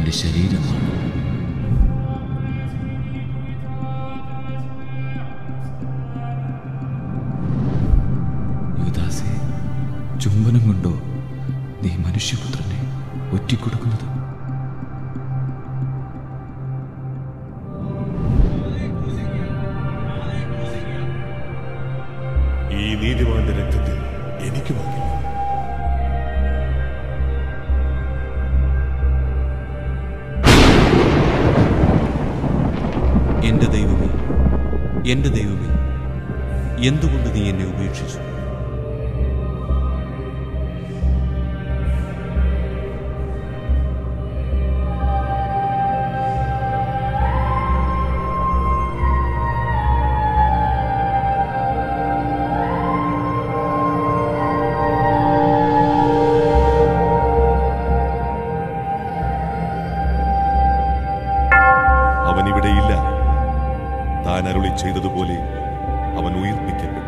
എൻ്റെ ശരീരമാണ് യുവദാസെ ചുംബനം കൊണ്ടോ നീ മനുഷ്യപുത്രനെ ഒറ്റിക്കൊടുക്കുന്നത് ഈ നീതിമാന്റെ രക്തത്തിൽ എനിക്ക് പങ്കില്ല എന്റെ ദൈവമേ എന്റെ ദൈവമേ എന്തുകൊണ്ട് നീ എന്നെ ഉപേക്ഷിച്ചു അവൻ ഇവിടെയില്ല താൻ അരുളി ചെയ്തതുപോലെ അവൻ ഉയർപ്പിക്കപ്പെട്ടു